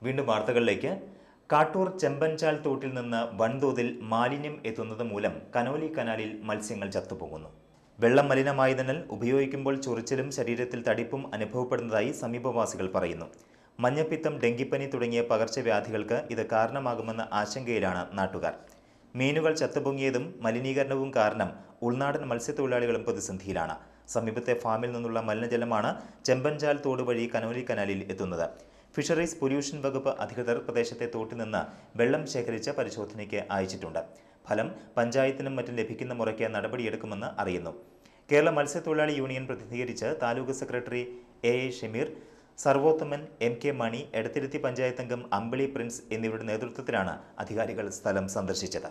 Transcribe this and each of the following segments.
വീണ്ടും വാർത്തകളിലേക്ക് കാട്ടൂർ ചെമ്പൻചാൽ തോട്ടിൽ നിന്ന് വൻതോതിൽ മാലിന്യം എത്തുന്നത് മൂലം കനോലി കനാലിൽ മത്സ്യങ്ങൾ ചത്തുപോകുന്നു വെള്ളം മലിനമായതിനാൽ ഉപയോഗിക്കുമ്പോൾ ചൊറിച്ചിലും ശരീരത്തിൽ തടിപ്പും അനുഭവപ്പെടുന്നതായി സമീപവാസികൾ പറയുന്നു മഞ്ഞപ്പിത്തം ഡെങ്കിപ്പനി തുടങ്ങിയ പകർച്ചവ്യാധികൾക്ക് ഇത് കാരണമാകുമെന്ന ആശങ്കയിലാണ് നാട്ടുകാർ മീനുകൾ ചത്തുപൊങ്ങിയതും മലിനീകരണവും കാരണം ഉൾനാടൻ മത്സ്യത്തൊഴിലാളികളും പ്രതിസന്ധിയിലാണ് സമീപത്തെ ഫാമിൽ നിന്നുള്ള മലിനജലമാണ് ചെമ്പൻചാൽ തോട് വഴി കനോലി കനാലിൽ എത്തുന്നത് ഫിഷറീസ് പൊല്യൂഷൻ വകുപ്പ് അധികൃതർ പ്രദേശത്തെ തോട്ടിൽ നിന്ന് വെള്ളം ശേഖരിച്ച് പരിശോധനയ്ക്ക് അയച്ചിട്ടുണ്ട് ഫലം പഞ്ചായത്തിനും മറ്റും ലഭിക്കുന്ന മുറയ്ക്ക് നടപടിയെടുക്കുമെന്ന് അറിയുന്നു കേരള മത്സ്യത്തൊഴിലാളി യൂണിയൻ പ്രതിനിധീകരിച്ച് taluk secretary A A Shameer Sarvothaman M K Mani Edathiruthy panchayat അംഗം അമ്പിളി പ്രിൻസ് എന്നിവരുടെ നേതൃത്വത്തിലാണ് അധികാരികൾ സ്ഥലം സന്ദർശിച്ചത്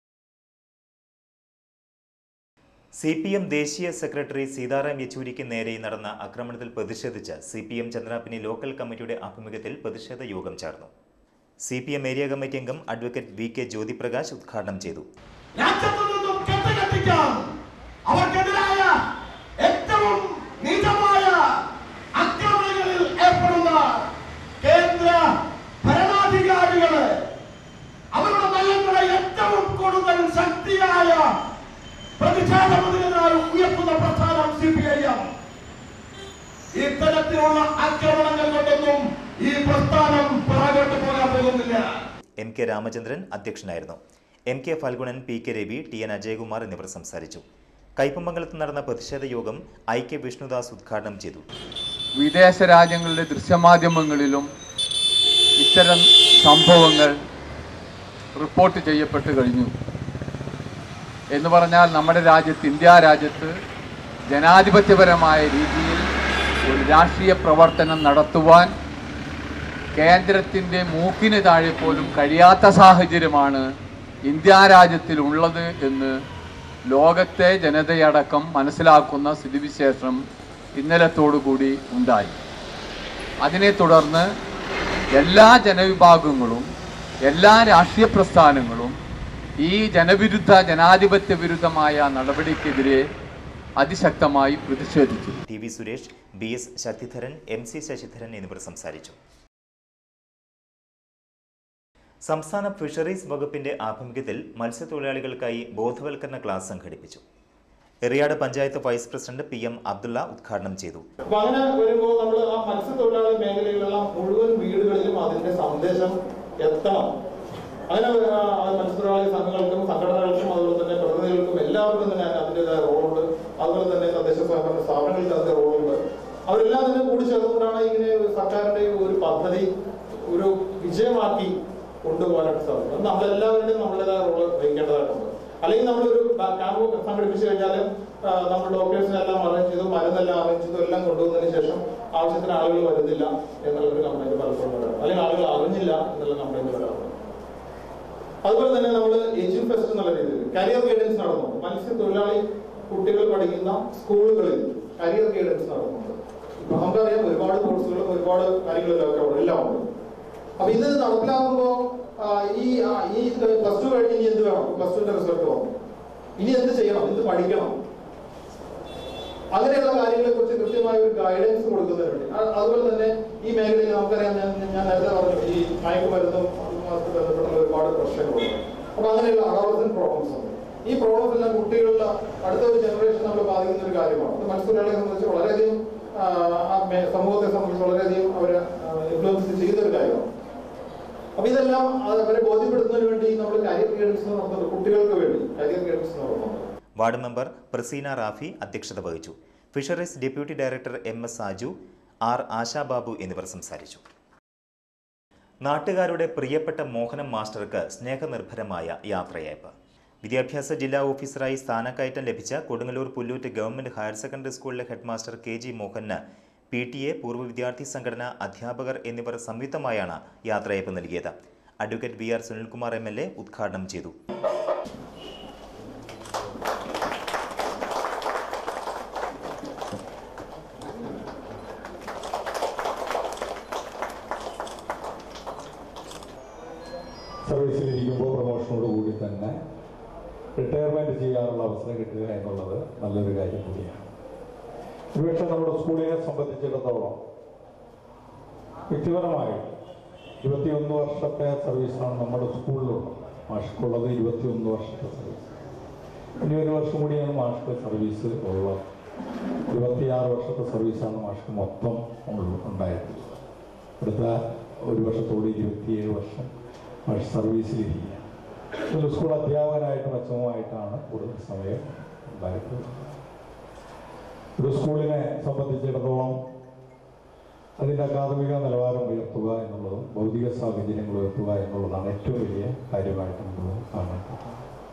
സി പി എം ദേശീയ സെക്രട്ടറി സീതാറാം യെച്ചൂരിക്ക് നേരെ നടന്ന ആക്രമണത്തിൽ പ്രതിഷേധിച്ച് C P M Chandrappinni local കമ്മിറ്റിയുടെ ആഭിമുഖ്യത്തിൽ പ്രതിഷേധ യോഗം ചേർന്നു C P M area committee അംഗം അഡ്വക്കേറ്റ് വി കെ ജ്യോതിപ്രകാശ് ഉദ്ഘാടനം ചെയ്തു രാജ്യത്തു നിന്നും കെട്ടുകെട്ടിക്കാൻ അവർക്കെതിരായ ഏറ്റവും നീചമായ ആക്രമണങ്ങളിൽ ഏർപ്പെടുന്ന കേന്ദ്ര ഭരണാധികാരികള് അവരുടെ നയങ്ങളെ ഏറ്റവും കൂടുതൽ ശക്തിയായ പ്രതിഷേധമുതിരായി ഉയർത്തുന്ന പ്രസ്ഥാനം സി പി ഐ എം ഇത്തരത്തിലുള്ള ആക്രമണങ്ങൾ കൊണ്ടൊന്നും ഈ പ്രസ്ഥാനം പുറകോട്ട് പോകാൻ പോകുന്നില്ല എം കെ രാമചന്ദ്രൻ അധ്യക്ഷനായിരുന്നു M K Phalgunan P K Ravi T N Ajayakumar എന്നിവർ സംസാരിച്ചു കയ്പമംഗലത്ത് നടന്ന പ്രതിഷേധ യോഗം ഐ കെ വിഷ്ണുദാസ് ഉദ്ഘാടനം ചെയ്തു വിദേശ രാജ്യങ്ങളിലെ ദൃശ്യമാധ്യമങ്ങളിലും ഇത്തരം സംഭവങ്ങൾ റിപ്പോർട്ട് ചെയ്യപ്പെട്ട് കഴിഞ്ഞു എന്ന് പറഞ്ഞാൽ നമ്മുടെ രാജ്യത്ത് ഇന്ത്യ രാജ്യത്ത് ജനാധിപത്യപരമായ രീതിയിൽ ഒരു രാഷ്ട്രീയ പ്രവർത്തനം നടത്തുവാൻ കേന്ദ്രത്തിൻ്റെ മൂക്കിന് താഴെ പോലും കഴിയാത്ത സാഹചര്യമാണ് ഇന്ത്യ രാജ്യത്തിൽ ഉള്ളത് എന്ന് ലോകത്തെ ജനതയടക്കം മനസ്സിലാക്കുന്ന സ്ഥിതിവിശേഷം ഇന്നലത്തോടുകൂടി ഉണ്ടായി അതിനെ തുടർന്ന് എല്ലാ ജനവിഭാഗങ്ങളും എല്ലാ രാഷ്ട്രീയ പ്രസ്ഥാനങ്ങളും ഈ ജനവിരുദ്ധ ജനാധിപത്യ വിരുദ്ധമായ നടപടിക്കെതിരെ അതിശക്തമായി പ്രതിഷേധിച്ചു T V Suresh B S Sakthidharan M C Sasidharan എന്നിവർ സംസാരിച്ചു സംസ്ഥാന ഫിഷറീസ് വകുപ്പിന്റെ ആഭിമുഖ്യത്തിൽ മത്സ്യത്തൊഴിലാളികൾക്കായി ബോധവൽക്കരണ ക്ലാസ് സംഘടിപ്പിച്ചു Eriyad panchayat vice president P M Abdulla ഉദ്ഘാടനം ചെയ്തു അപ്പൊ അങ്ങനെ വരുമ്പോൾ നമ്മൾ ആ മത്സ്യത്തൊഴിലാളി മേഖലയിലുള്ള മുഴുവൻ വീടുകളിലും അതിന്റെ സന്ദേശം എത്തണം അങ്ങനെ ആ, ആ മത്സ്യത്തൊഴിലാളി സംഘങ്ങൾക്കും സംഘടനകൾക്കും അതുപോലെ തന്നെ പ്രതിനിധികൾക്കും എല്ലാവർക്കും തന്നെ അതിൻ്റെതായ റോളുണ്ട് അതുപോലെ തന്നെ തദ്ദേശ സ്വയംഭരണ സ്ഥാപനങ്ങൾക്ക് അതിന്റെ റോളുണ്ട് അവരെല്ലാം തന്നെ കൂടി ചേർന്നുകൊണ്ടാണ് ഇങ്ങനെ ഒരു സർക്കാരിന്റെ ഒരു പദ്ധതി ഒരു വിജയമാക്കി കൊണ്ടുപോകാനായിട്ട് സാധിക്കും അത് നമ്മളെല്ലാവരുടെയും നമ്മുടേതായ റോള് വഹിക്കേണ്ടതായിട്ടുണ്ട് അല്ലെങ്കിൽ നമ്മളൊരു ക്യാമ്പ് സംഘടിപ്പിച്ചു കഴിഞ്ഞാൽ നമ്മൾ ഡോക്ടേഴ്സിനെ എല്ലാം അറേഞ്ച് ചെയ്തു മരുന്നെല്ലാം അറേഞ്ച് ചെയ്തു എല്ലാം കൊണ്ടുവന്നതിന് ശേഷം ആവശ്യത്തിന് ആളുകൾ വരുന്നില്ല എന്നുള്ള ഒരു കംപ്ലൈന്റ് പലപ്പോഴും വരാം അല്ലെങ്കിൽ ആളുകൾ അറിഞ്ഞില്ല എന്നുള്ള കംപ്ലൈന്റ് വരാറുണ്ട് അതുപോലെ തന്നെ നമ്മൾ ഏഷ്യൻ ഫെസ്റ്റ് എന്നുള്ള രീതിയിൽ കരിയർ ഗൈഡൻസ് നടന്നു മത്സ്യത്തൊഴിലാളി കുട്ടികൾ പഠിക്കുന്ന സ്കൂളുകളിൽ കരിയർ ഗൈഡൻസ് നടന്നുണ്ട് ഇപ്പൊ നമുക്കറിയാം ഒരുപാട് കോഴ്സുകളും ഒരുപാട് കാര്യങ്ങളിലൊക്കെ അവിടെ എല്ലാം ഉണ്ട് അപ്പൊ ഇത് നടപ്പിലാകുമ്പോ ആ, ഈ ആ, ഈ പ്ലസ് ടു കഴിഞ്ഞ് ഇനി എന്ത് വേണം പ്ലസ് ടുന്റെ റിസൾട്ട് വന്നു ഇനി എന്ത് ചെയ്യണം എന്ത് പഠിക്കണം അങ്ങനെയുള്ള കാര്യങ്ങളെ കുറിച്ച് കൃത്യമായ ഒരു ഗൈഡൻസ് കൊടുക്കുന്നതിന് വേണ്ടി അ- അതുപോലെ തന്നെ ഈ മേഖലയിൽ നമുക്കറിയാം ഞാൻ ഞാൻ നേരത്തെ പറഞ്ഞു ഈ മയക്കുമരുന്നും അതുമായിട്ട് ബന്ധപ്പെട്ടുള്ള ഒരുപാട് പ്രശ്നങ്ങളുണ്ട് അപ്പൊ അങ്ങനെയുള്ള അഡോളസൻ പ്രോബ്ലംസ് ഉണ്ട് ഈ പ്രോബ്ലംസ് എല്ലാം കുട്ടികളുടെ അടുത്ത ഒരു ജനറേഷൻ നമ്മൾ ബാധിക്കുന്ന ഒരു കാര്യമാണ് അത് മത്സ്യത്തൊഴിലാളികളെ സംബന്ധിച്ച് വളരെയധികം ആ, ആ മേ- സമൂഹത്തെ സംബന്ധിച്ച് വളരെയധികം അവരെ ഇൻഫ്ലുവൻസ് ചെയ്യുന്ന ഒരു കാര്യമാണ് അപ്പൊ ഇതെല്ലാം അത് അവരെ ബോധ്യപ്പെടുത്തുന്നതിന് വേണ്ടി നമ്മൾ കരിയർ ഗൈഡൻസ് നടത്തുന്നുണ്ട് കുട്ടികൾക്ക് വേണ്ടി കരിയർ ഗൈഡൻസ് നടത്തുന്നുണ്ട് വാർഡ് മെമ്പർ പ്രസീന റാഫി അധ്യക്ഷത വഹിച്ചു fisheries deputy director M S Saju R Ashababu എന്നിവർ സംസാരിച്ചു നാട്ടുകാരുടെ പ്രിയപ്പെട്ട മോഹനം മാസ്റ്റർക്ക് സ്നേഹനിർഭരമായ യാത്രയയപ്പ് വിദ്യാഭ്യാസ ജില്ലാ ഓഫീസറായി സ്ഥാനക്കയറ്റം ലഭിച്ച Kodungallur Pullut government higher secondary സ്കൂളിലെ ഹെഡ്മാസ്റ്റർ കെ ജി മോഹന് പി ടി എ പൂർവ്വ വിദ്യാർത്ഥി സംഘടന അധ്യാപകർ എന്നിവർ സംയുക്തമായാണ് യാത്രയയപ്പ് നൽകിയത് advocate V R Sunilkumar M L A ഉദ്ഘാടനം ചെയ്തു സർവീസിലിരിക്കുമ്പോൾ പ്രൊമോഷനോട് കൂടി തന്നെ റിട്ടയർമെൻറ്റ് ചെയ്യാനുള്ള അവസരം കിട്ടുക എന്നുള്ളത് നല്ലൊരു കാര്യം കൂടിയാണ് ഒരുപക്ഷെ നമ്മുടെ സ്കൂളിനെ സംബന്ധിച്ചിടത്തോളം വ്യക്തിപരമായി ഇരുപത്തിയൊന്ന് വർഷത്തെ സർവീസാണ് നമ്മുടെ സ്കൂളിലുള്ളത് മാഷ്ക്കുള്ളത് ഇരുപത്തിയൊന്ന് വർഷത്തെ സർവീസ് ഇനി ഒരു വർഷം കൂടിയാണ് മാഷ്ക്ക് സർവീസ് ഉള്ളത് ഇരുപത്തിയാറ് വർഷത്തെ സർവീസാണ് മാഷ്ക്ക് മൊത്തം ഉള്ള- ഉണ്ടായിട്ടുള്ളത് അടുത്ത ഒരു വർഷത്തോട് ഇരുപത്തിയേഴ് വർഷം മാഷ് സർവീസിലിരിക്കുക ഒരു സ്കൂൾ അധ്യാപകനായിട്ട് മെച്ചമായിട്ടാണ് കൂടുതൽ സമയം ഉണ്ടായിട്ടുള്ളത് ഒരു സ്കൂളിനെ സംബന്ധിച്ചിടത്തോളം അതിൻ്റെ അക്കാദമിക നിലവാരം ഉയർത്തുക എന്നുള്ളതും ഭൗതിക സാഹചര്യങ്ങൾ ഉയർത്തുക എന്നുള്ളതാണ് ഏറ്റവും വലിയ കാര്യമായിട്ട് നമ്മൾ കാണേണ്ടത്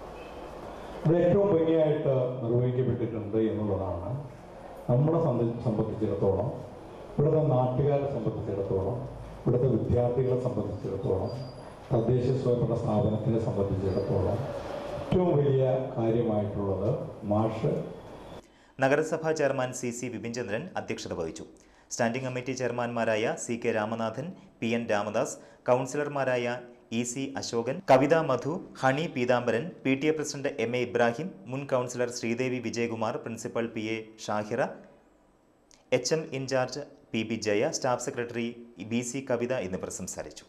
അത് ഏറ്റവും ഭംഗിയായിട്ട് നിർവഹിക്കപ്പെട്ടിട്ടുണ്ട് എന്നുള്ളതാണ് നമ്മളെ സംബ- സംബന്ധിച്ചിടത്തോളം ഇവിടുത്തെ നാട്ടുകാരെ സംബന്ധിച്ചിടത്തോളം ഇവിടുത്തെ വിദ്യാർത്ഥികളെ സംബന്ധിച്ചിടത്തോളം തദ്ദേശ സ്വയംഭരണ സ്ഥാപനത്തിനെ സംബന്ധിച്ചിടത്തോളം ഏറ്റവും വലിയ കാര്യമായിട്ടുള്ളത് മാഷ് നഗരസഭാ ചെയർമാൻ സി സി വിപിൻചന്ദ്രൻ അധ്യക്ഷത വഹിച്ചു സ്റ്റാൻഡിംഗ് കമ്മിറ്റി ചെയർമാൻമാരായ C K Ramanathan P N Ramadas കൗൺസിലർമാരായ E C Asokan Kavitha Madhu Honey Peethambaran P T A president M A Ibrahim മുൻ councillor Sreedevi Vijayakumar principal P A Shahira H M incharge P B Jaya staff secretary B C Kavitha എന്നിവർ സംസാരിച്ചു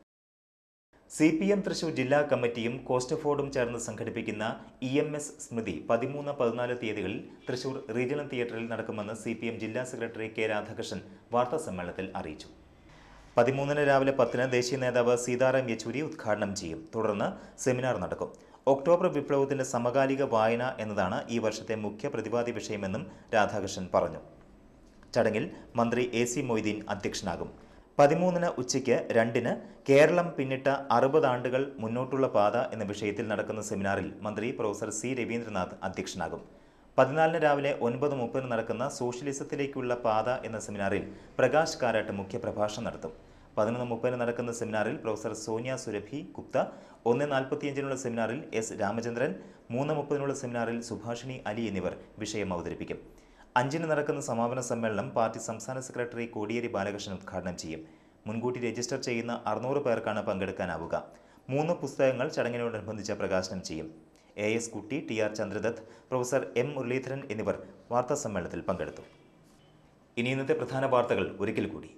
C P M Thrissur ജില്ലാ കമ്മിറ്റിയും cost ഫോർഡും ചേർന്ന് സംഘടിപ്പിക്കുന്ന E M S സ്മൃതി പതിമൂന്ന് പതിനാല് തീയതികളിൽ തൃശൂർ റീജിയണൽ തിയേറ്ററിൽ നടക്കുമെന്ന് സി പി എം ജില്ലാ സെക്രട്ടറി കെ രാധാകൃഷ്ണൻ വാർത്താ സമ്മേളനത്തിൽ അറിയിച്ചു പതിമൂന്നിന് രാവിലെ പത്തിന് ദേശീയ നേതാവ് സീതാറാം യെച്ചൂരി ഉദ്ഘാടനം ചെയ്യും തുടർന്ന് സെമിനാർ നടക്കും ഒക്ടോബർ വിപ്ലവത്തിന്റെ സമകാലിക വായന എന്നതാണ് ഈ വർഷത്തെ മുഖ്യ പ്രതിപാദ്യ വിഷയമെന്നും രാധാകൃഷ്ണൻ പറഞ്ഞു ചടങ്ങിൽ മന്ത്രി എ സി മൊയ്തീൻ അധ്യക്ഷനാകും പതിമൂന്നിന് ഉച്ചയ്ക്ക് രണ്ടിന് കേരളം പിന്നിട്ട അറുപത് ആണ്ടുകൾ മുന്നോട്ടുള്ള പാത എന്ന വിഷയത്തിൽ നടക്കുന്ന സെമിനാറിൽ മന്ത്രി പ്രൊഫസർ സി രവീന്ദ്രനാഥ് അധ്യക്ഷനാകും പതിനാലിന് രാവിലെ ഒൻപത് മുപ്പതിന് നടക്കുന്ന സോഷ്യലിസത്തിലേക്കുള്ള പാത എന്ന സെമിനാറിൽ പ്രകാശ് കാരാട്ട് മുഖ്യപ്രഭാഷണം നടത്തും പതിനൊന്ന് മുപ്പതിന് നടക്കുന്ന സെമിനാറിൽ പ്രൊഫസർ സോനിയ സുരഭി ഗുപ്ത ഒന്ന് നാൽപ്പത്തിയഞ്ചിനുള്ള സെമിനാറിൽ എസ് രാമചന്ദ്രൻ മൂന്ന് മുപ്പതിനുള്ള സെമിനാറിൽ സുഭാഷിണി അലി എന്നിവർ വിഷയം അവതരിപ്പിക്കും അഞ്ചിന് നടക്കുന്ന സമാപന സമ്മേളനം പാർട്ടി സംസ്ഥാന സെക്രട്ടറി കോടിയേരി ബാലകൃഷ്ണൻ ഉദ്ഘാടനം ചെയ്യും മുൻകൂട്ടി രജിസ്റ്റർ ചെയ്യുന്ന അറുന്നൂറ് പേർക്കാണ് പങ്കെടുക്കാനാവുക മൂന്ന് പുസ്തകങ്ങൾ ചടങ്ങിനോടനുബന്ധിച്ച് പ്രകാശനം ചെയ്യും A S Kutty T R Chandradath professor M Muraleedharan എന്നിവർ വാർത്താ സമ്മേളനത്തിൽ പങ്കെടുത്തു ഇനി ഇന്നത്തെ പ്രധാന വാർത്തകൾ ഒരിക്കൽ കൂടി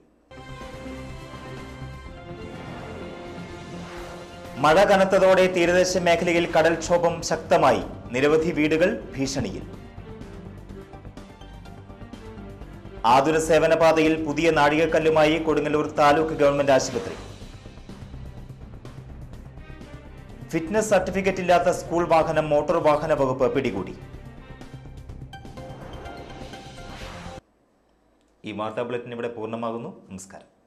മഴ കനത്തതോടെ തീരദേശ മേഖലയിൽ കടൽക്ഷോഭം ശക്തമായി നിരവധി വീടുകൾ ഭീഷണിയിൽ ആതുര സേവന പാതയിൽ പുതിയ നാഴികക്കല്ലുമായി കൊടുങ്ങല്ലൂർ താലൂക്ക് ഗവൺമെന്റ് ആശുപത്രി ഫിറ്റ്നസ് സർട്ടിഫിക്കറ്റ് ഇല്ലാത്ത സ്കൂൾ വാഹനം മോട്ടോർ വാഹന വകുപ്പ് പിടികൂടി ഈ വാർത്താ ബുള്ളറ്റിൻ ഇവിടെ പൂർണ്ണമാകുന്നു നമസ്കാരം